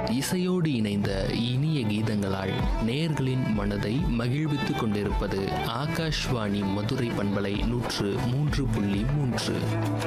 இசையோடு இணைந்த இனிய கீதங்களால் நேயர்களின் மனதை மகிழ்வித்துக் கொண்டிருப்பது ஆகாஷ்வாணி மதுரை பண்பலை நூற்று மூன்று புள்ளி மூன்று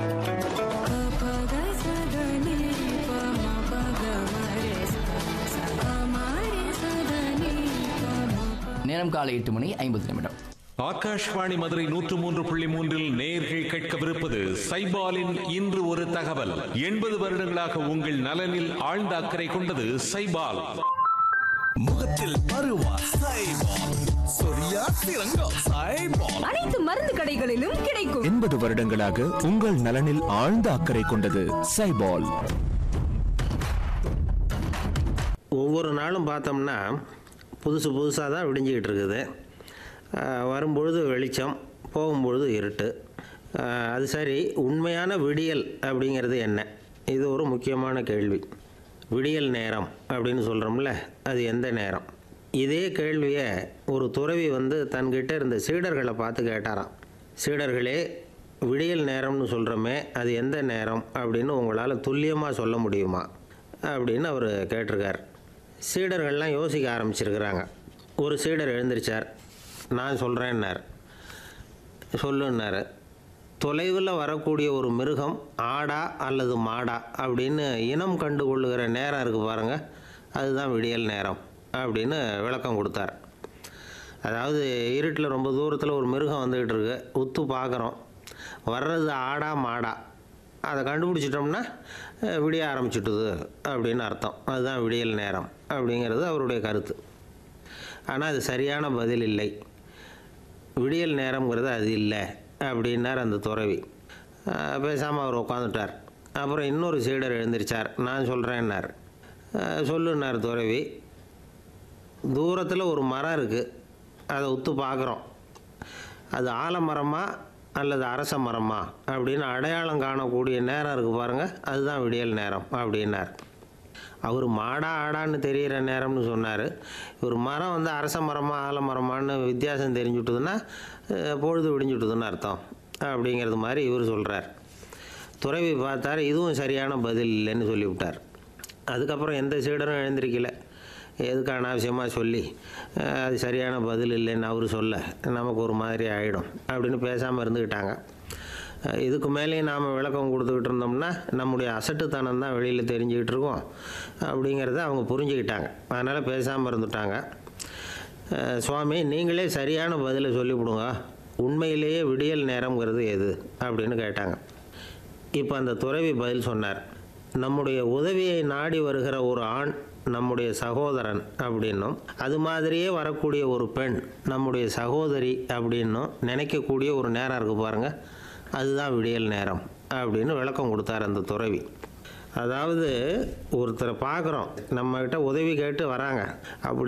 நேரம் காலை எட்டு மணி ஐம்பது நிமிடம் ஆகாஷ்வாணி மதுரை நூற்று மூன்று புள்ளி மூன்றில் நேர்கள் கேட்கவிருப்பது சைபாலின் இன்று ஒரு தகவல் எண்பது வருடங்களாக உங்கள் நலனில் ஆழ்ந்த அக்கறை கொண்டது சைபால் முகத்தில் பருவா சைபால் சொரியா சிறங்கம் சைபால் அனைத்து மருந்து கடைகளிலும் கிடைக்கும் எண்பது வருடங்களாக உங்கள் நலனில் ஆழ்ந்த அக்கறை கொண்டது சைபால் ஒவ்வொரு நாளும் பார்த்தோம்னா புதுசு புதுசாக தான் விடிஞ்சிக்கிட்டு இருக்குது ஆஹ் வரும்பொழுது வெளிச்சம் போகும்பொழுது இருட்டு ஆஹ் அது சரி உண்மையான விடியல் அப்படிங்கிறது என்ன இது ஒரு முக்கியமான கேள்வி விடியல் நேரம் அப்படின்னு சொல்கிறோம்ல அது எந்த நேரம் இதே கேள்வியை ஒரு துறவி வந்து தன்கிட்ட இருந்த சீடர்களை பார்த்து கேட்டாராம் சீடர்களே விடியல் நேரம்னு சொல்கிறோமே அது எந்த நேரம் அப்படின்னு உங்களால் துல்லியமாக சொல்ல முடியுமா அப்படின்னு அவர் கேட்டிருக்கார் சீடர்கள்லாம் யோசிக்க ஆரம்பிச்சிருக்கிறாங்க ஒரு சீடர் எழுந்திருச்சார் நான் சொல்கிறேன்னார் சொல்லுன்னார் தொலைவில் வரக்கூடிய ஒரு மிருகம் ஆடா அல்லது மாடா அப்படின்னு இனம் கண்டு கொள்ளுகிற நேரம் இருக்குது பாருங்கள் அதுதான் விடியல் நேரம் அப்படின்னு விளக்கம் கொடுத்தார் அதாவது இருட்டில் ரொம்ப தூரத்தில் ஒரு மிருகம் வந்துக்கிட்டு இருக்கு உத்து பார்க்குறோம் வர்றது ஆடா மாடா அதை கண்டுபிடிச்சிட்டோம்னா அஹ், விடிய ஆரம்பிச்சுட்டுது அப்படின்னு அர்த்தம் அதுதான் விடியல் நேரம் அப்படிங்கிறது அவருடைய கருத்து ஆனால் அது சரியான பதில் இல்லை விடியல் நேரம்ங்கிறது அது இல்லை அப்படின்னார் அந்த துறவி பேசாமல் அவர் உட்காந்துட்டார் அப்புறம் இன்னொரு சீடர் எழுந்திருச்சார் நான் சொல்கிறேன்னார் சொல்லுன்னார் துறவி தூரத்தில் ஒரு மரம் இருக்குது அதை உத்து பார்க்குறோம் அது ஆலமரமா அல்லது அரச மரமா அப்படின்னு அடையாளம் காணக்கூடிய நேரம் இருக்குது பாருங்கள் அதுதான் விடியல் நேரம் அப்படின்னார் அவர் மாடா ஆடான்னு தெரிகிற நேரம்னு சொன்னார் ஒரு மரம் வந்து அரச மரமா ஆலமரமான்னு வித்தியாசம் தெரிஞ்சுட்டுதுன்னா அஹ், பொழுது விடிஞ்சுட்டுதுன்னு அர்த்தம் அப்படிங்கிறது மாதிரி இவர் சொல்கிறார் துறவி பார்த்தார் இதுவும் சரியான பதில் இல்லைன்னு சொல்லிவிட்டார் அதுக்கப்புறம் எந்த சீடரும் எழுந்திருக்கல எதுக்கு அனாவசியமாக சொல்லி அஹ், அது சரியான பதில் இல்லைன்னு அவர் சொல்ல நமக்கு ஒரு மாதிரி ஆகிடும் அப்படின்னு பேசாமல் இருந்துக்கிட்டாங்க அஹ், இதுக்கு மேலேயும் நாம் விளக்கம் கொடுத்துக்கிட்டு இருந்தோம்னா நம்முடைய அசட்டுத்தனம் தான் வெளியில் தெரிஞ்சுக்கிட்டு இருக்கோம் அப்படிங்கிறத அவங்க புரிஞ்சுக்கிட்டாங்க அதனால் பேசாமல் இருந்துட்டாங்க அஹ், சுவாமி நீங்களே சரியான பதிலை சொல்லிவிடுங்க உண்மையிலேயே விடியல் நேரம்ங்கிறது எது அப்படின்னு கேட்டாங்க இப்போ அந்த துறவி பதில் சொன்னார் நம்முடைய உதவியை நாடி வருகிற ஒரு ஆண் நம்முடைய சகோதரன் அப்படின்னும் அது மாதிரியே வரக்கூடிய ஒரு பெண் நம்முடைய சகோதரி அப்படின்னும் நினைக்கக்கூடிய ஒரு நேரம் இருக்குது பாருங்கள் அதுதான் விடியல் நேரம் அப்படின்னு விளக்கம் கொடுத்தார் அந்த துறவி அதாவது ஒருத்தரை பார்க்குறோம் நம்மக்கிட்ட உதவி கேட்டு வராங்க அப்படி